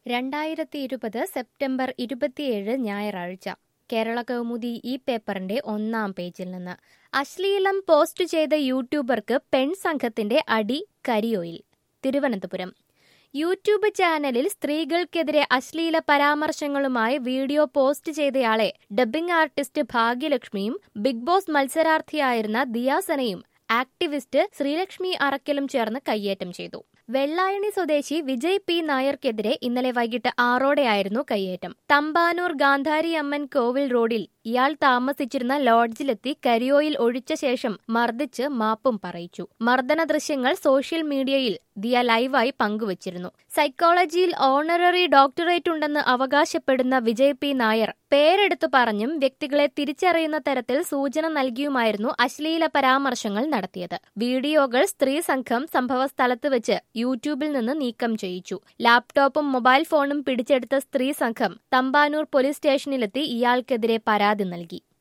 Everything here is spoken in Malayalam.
രണ്ടായിരത്തി ഇരുപത് സെപ്റ്റംബർ ഇരുപത്തിയേഴ് ഞായറാഴ്ച കേരള കൗമുദി ഈ പേപ്പറിന്റെ ഒന്നാം പേജിൽ നിന്ന് അശ്ലീലം പോസ്റ്റ് ചെയ്ത യൂട്യൂബർക്ക് പെൺസംഘത്തിന്റെ അടി കരിയോയിൽ തിരുവനന്തപുരം യൂട്യൂബ് ചാനലിൽ സ്ത്രീകൾക്കെതിരെ അശ്ലീല പരാമർശങ്ങളുമായി വീഡിയോ പോസ്റ്റ് ചെയ്തയാളെ ഡബ്ബിംഗ് ആർട്ടിസ്റ്റ് ഭാഗ്യലക്ഷ്മിയും ബിഗ് ബോസ് മത്സരാർത്ഥിയായിരുന്ന ദിയാസനയും ആക്ടിവിസ്റ്റ് ശ്രീലക്ഷ്മി അറക്കലും ചേർന്ന് കയ്യേറ്റം ചെയ്തു വെള്ളായണി സ്വദേശി വിജയ് പി നായർക്കെതിരെ ഇന്നലെ വൈകിട്ട് ആറോടെയായിരുന്നു കയ്യേറ്റം തമ്പാനൂർ ഗാന്ധാരി അമ്മൻ കോവിൽ റോഡിൽ ഇയാൾ താമസിച്ചിരുന്ന ലോഡ്ജിലെത്തി കരിയോയിൽ ഒഴിച്ച ശേഷം മർദ്ദിച്ച് മാപ്പും പറയിച്ചു മർദ്ദന ദൃശ്യങ്ങൾ സോഷ്യൽ മീഡിയയിൽ ദിയ ലൈവായി പങ്കുവച്ചിരുന്നു സൈക്കോളജിയിൽ ഓണററി ഡോക്ടറേറ്റ് ഉണ്ടെന്ന് അവകാശപ്പെടുന്ന വിജയ് പി നായർ പേരെടുത്തു പറഞ്ഞും വ്യക്തികളെ തിരിച്ചറിയുന്ന തരത്തിൽ സൂചന നൽകിയുമായിരുന്നു അശ്ലീല പരാമർശങ്ങൾ നടത്തിയത് വീഡിയോകൾ സ്ത്രീ സംഘം സംഭവസ്ഥലത്ത് വെച്ച് യൂട്യൂബിൽ നിന്ന് നീക്കം ചെയ്യിച്ചു ലാപ്ടോപ്പും മൊബൈൽ ഫോണും പിടിച്ചെടുത്ത സ്ത്രീ സംഘം തമ്പാനൂർ പോലീസ് സ്റ്റേഷനിലെത്തി ഇയാൾക്കെതിരെ പരാതി നൽകി